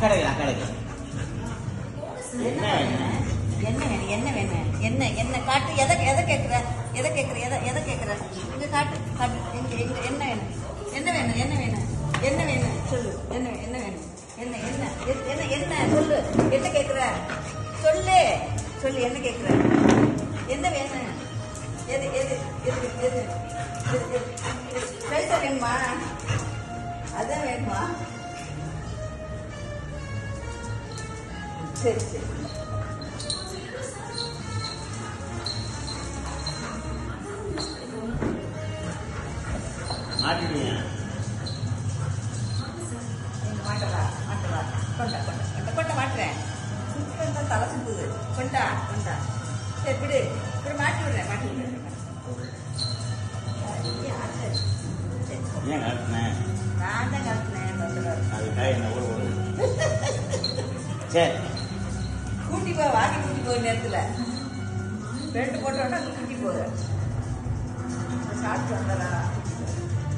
அக்கடைக்கு அக்கடைக்கு என்ன வேணும் என்ன வேணும் என்ன வேணும் என்ன என்ன காட்டு எதை எதை கேட்குற எதை கேட்குற எதை எதை கேட்குற இங்க காட்டு காட்டு எங்க எங்க என்ன வேணும் என்ன வேணும் என்ன வேணும் என்ன வேணும் சொல்லு என்ன வே- என்ன வேணும் என்ன என்ன எ- என்ன என்ன சொல்லு என்ன கேட்குற சொல்லு சொல்லு என்ன கேட்குற என்ன வேணும் எது எது எது எது எது எது பைசா வேணுமா அதான் வேணுமா சரி சரி மாட்டிட்டீங்க நீங்க மாட்டவா மாட்டவா கொண்டா கொண்டா கொண்டா கொண்டா மாட்டுறேன் சுத்தம் தலை சுத்துது கொண்டா கொண்டா சரி விடு இப்படி மாட்டி விடுறேன் மாட்டி விடுறேன் ஐயா, சரி. சரி. ஏன் கட்டினேன் நான் தான் கலத்தினேன் பஸ்ஸில் அதுக்காக என்ன ஊர் ஓடுது சரி கூட்டி போ வாங்கி கூட்டி போய் நேரத்தில் ரெண்டு போட்டோன்னா கூட்டி போகுது சாப்பிட்டு வந்துடலாம்